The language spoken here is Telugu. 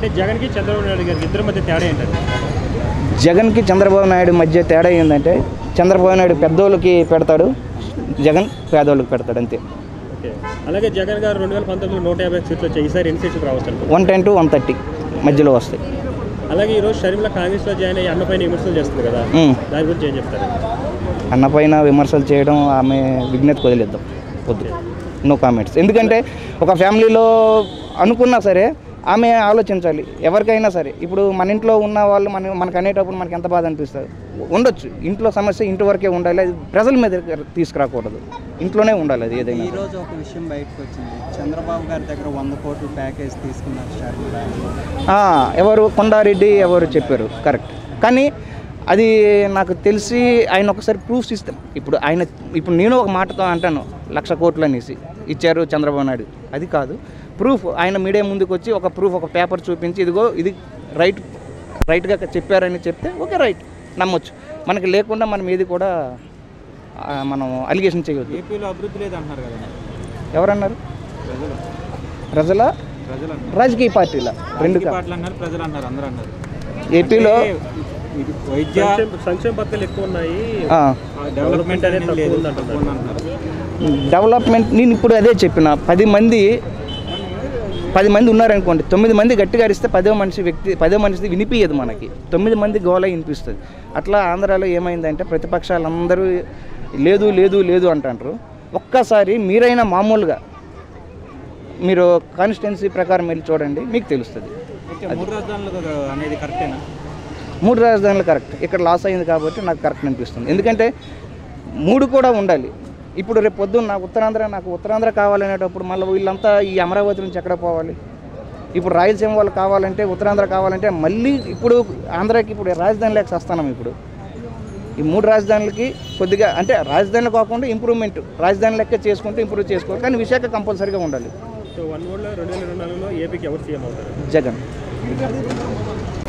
అంటే జగన్కి చంద్రబాబు నాయుడు గారికి ఇద్దరి మధ్య తేడా ఏంటంటే జగన్కి చంద్రబాబు నాయుడు మధ్య తేడా ఏంటంటే చంద్రబాబు నాయుడు పెద్దోళ్ళకి పెడతాడు జగన్ పేదోళ్ళకి పెడతాడు అంతే ఓకే అలాగే జగన్ గారు రెండు వేల పంతొమ్మిదిలో నూట యాభై సీట్లు వచ్చాయి ఈసారి ఎన్ని సీట్లు రావచ్చు అనుకుంటున్నారు? One ten to one thirty మధ్యలో వస్తాయి అలాగే ఈరోజు షర్మిల కాంగ్రెస్లో జాయిన్ అయ్యి అన్నపైన విమర్శలు చేస్తుంది కదా ఉమ్. దాని గురించి ఏం చెప్తారు అన్నపైన విమర్శలు చేయడం ఆమె విజ్ఞతకు వదిలేద్దాం వద్దు నో కామెంట్స్ ఎందుకంటే ఒక ఫ్యామిలీలో అనుకున్నా సరే ఆమె ఆలోచించాలి ఎవరికైనా సరే ఇప్పుడు మన ఇంట్లో ఉన్న వాళ్ళు మన మనకు అనేటప్పుడు మనకి ఎంత బాధ అనిపిస్తుంది ఉండొచ్చు ఇంట్లో సమస్య ఇంటి వరకే ఉండాలి అది ప్రజల మీద తీసుకురాకూడదు ఇంట్లోనే ఉండాలి అది ఏదైనా ఈ రోజు ఒక విషయం బయటకు వచ్చింది చంద్రబాబు గారి దగ్గర వంద కోట్ల ప్యాకేజ్ తీసుకున్నారు షర్మిల ఆ, ఎవరు కొండారెడ్డి ఎవరు చెప్పారు కరెక్ట్ కానీ అది నాకు తెలిసి ఆయన ఒకసారి ప్రూఫ్స్ ఇస్తాం ఇప్పుడు ఆయన ఇప్పుడు నేను ఒక మాటతో అంటాను లక్ష కోట్లు అనేసి ఇచ్చారు చంద్రబాబు నాయుడు అది కాదు ప్రూఫ్ ఆయన మీడియా ముందుకు వచ్చి ఒక ప్రూఫ్ ఒక పేపర్ చూపించి ఇదిగో ఇది రైట్ రైట్గా చెప్పారని చెప్తే ఓకే రైట్ నమ్మొచ్చు మనకి లేకుండా మనం ఏది కూడా ఆ, మనం అలిగేషన్ చేయవద్దు ఏపీలో అభివృద్ధి లేదు అంటున్నారు కదా ఎవరన్నారు ప్రజలు ప్రజల ప్రజలు అన్నారు రాజకీయ పార్టీల రెండు కా- పాటలు అన్నారు ప్రజలు అన్నారు అందరూ అన్నారు ఏపీలో ఇది వైద్య సంక్షేమ సంక్షేమ పథకాలు ఎక్కువ ఉన్నాయి ఆ, డెవలప్మెంట్ అనేది తక్కువ ఉంది అంటున్నారు అంటున్నారు డెవలప్మెంట్ నేను ఇప్పుడు అదే చెప్పిన పది మంది పది మంది ఉన్నారనుకోండి తొమ్మిది మంది గట్టిగా అరిస్తే పదో మనిషి వ్యక్తి పదో మనిషిది వినిపించదు మనకి తొమ్మిది మంది గోల వినిపిస్తుంది అట్లా ఆంధ్రాలో ఏమైందంటే ప్రతిపక్షాలందరూ లేదు లేదు లేదు అంటారు ఒక్కసారి మీరైనా మామూలుగా మీరు కాన్స్టిట్యున్సీ ప్రకారం వెళ్ళి చూడండి మీకు తెలుస్తుంది ఓకే మూడు రాజధానులు అనేది కరెక్టేనా మూడు రాజధానులు కరెక్ట్ ఇక్కడ లాస్ అయింది కాబట్టి నాకు కరెక్ట్ అనిపిస్తుంది ఎందుకంటే మూడు కూడా ఉండాలి ఇప్పుడు రేపు పొద్దున్న నాకు ఉత్తరాంధ్ర నాకు ఉత్తరాంధ్ర కావాలనేటప్పుడు మళ్ళీ వీళ్ళంతా ఈ అమరావతి నుంచి ఎక్కడ పోవాలి ఇప్పుడు రాయలసీమ వాళ్ళు కావాలంటే ఉత్తరాంధ్ర కావాలంటే మళ్ళీ ఇప్పుడు ఆంధ్రాకి ఇప్పుడు రాజధాని లేక వస్తున్నాం ఇప్పుడు ఈ మూడు రాజధానులకి కొద్దిగా అంటే రాజధాని కాకుండా ఇంప్రూవ్మెంట్ రాజధాని లెక్క చేసుకుంటూ ఇంప్రూవ్ చేసుకోవాలి కానీ విశాఖ కంపల్సరీగా ఉండాలి సో వన్ వర్డ్లో రెండు వేల ఇరవై నాలుగులో ఏపీకి ఎవరు సీఎం అవుతారు జగన్